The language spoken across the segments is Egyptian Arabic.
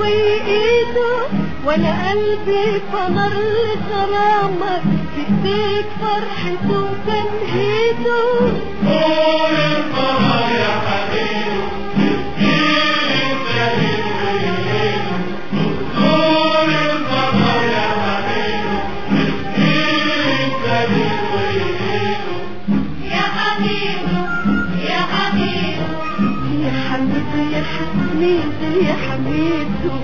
وايده وانا قلبي فنر غرامك في ايديك فرحته وتنهيده طول القمر يا حبيبي تسقيني سهل ويليله طول القمر يا حبيبي تسقيني سهل ويليله يا حبيبي يا حبيبي يا حبيبي يا حبيبي يا حبيبي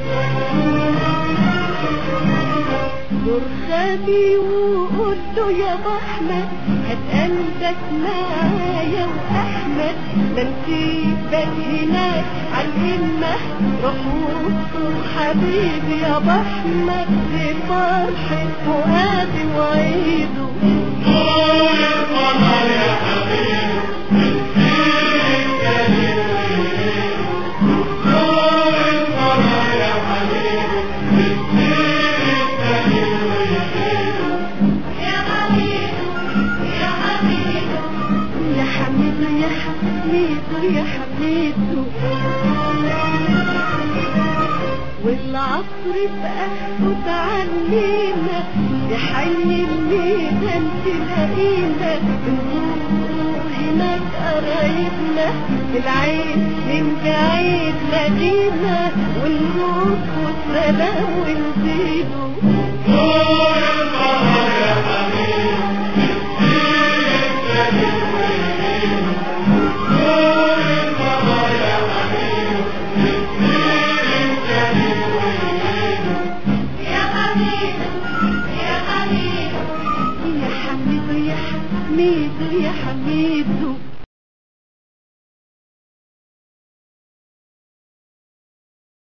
دور خدي وقول له يا ابو احمد هات قلبك معايا واحمد ده نسيبك هناك عالهمة روح وصل حبيبي يا ابو احمد دي فرحة فؤادي وعيده طول القمر يا حبيبي تسقيني سهل ويليله طول القمر يا حبيبي تسقيني سهل ويليله يا حبيبي يا حبيبي يا حبيبي يا حبيبي يا حبيبي والعصر بقى فوت علينا يحيي الميدان تلاقينا بنزور هناك قرايبنا بالعين من بعيد لاقينا ونروح والسلام ونزيده